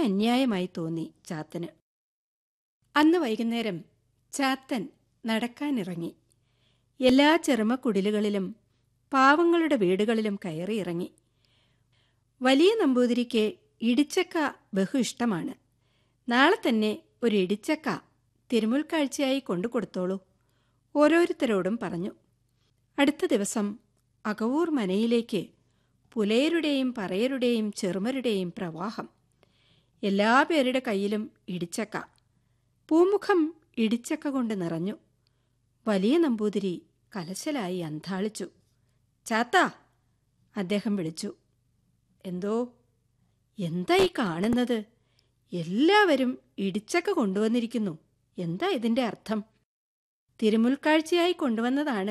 അന്യായമായി തോന്നി ചാത്തന് അന്ന് വൈകുന്നേരം ചാത്തൻ നടക്കാനിറങ്ങി എല്ലാ ചെറുമക്കുടിലുകളിലും പാവങ്ങളുടെ വീടുകളിലും കയറിയിറങ്ങി വലിയ നമ്പൂതിരിക്ക് ഇടിച്ചക്ക ബഹു ഇഷ്ടമാണ് നാളെ തന്നെ ഒരു ഇടിച്ചക്ക തിരുമുൽക്കാഴ്ചയായി കൊണ്ടു കൊടുത്തോളൂ ഓരോരുത്തരോടും പറഞ്ഞു അടുത്ത ദിവസം അകവൂർ മനയിലേക്ക് പുലയരുടെയും പറയരുടെയും ചെറുമരുടെയും പ്രവാഹം എല്ലാ പേരുടെ കയ്യിലും ഇടിച്ചക്ക പൂമുഖം ഇടിച്ചക്ക കൊണ്ട് നിറഞ്ഞു വലിയ നമ്പൂതിരി കലശലായി അന്താളിച്ചു ചാത്ത അദ്ദേഹം വിളിച്ചു എന്തോ എന്തായി കാണുന്നത് എല്ലാവരും ഇടിച്ചക്ക കൊണ്ടുവന്നിരിക്കുന്നു എന്താ ഇതിന്റെ അർത്ഥം തിരുമുൽക്കാഴ്ചയായി കൊണ്ടുവന്നതാണ്